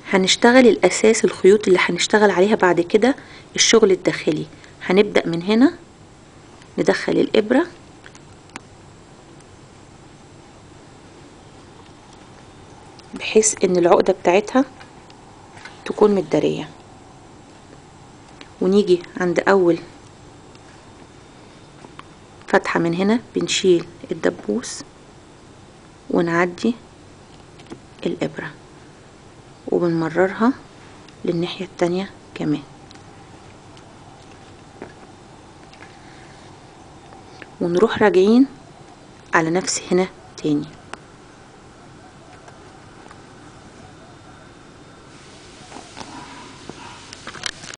هنشتغل الاساس الخيوط اللي هنشتغل عليها بعد كده الشغل الداخلي هنبدأ من هنا ندخل الابرة بحيث ان العقدة بتاعتها تكون متدارية ونيجي عند اول فتحة من هنا بنشيل الدبوس ونعدي الابرة وبنمررها للناحية التانية كمان ونروح راجعين على نفس هنا تاني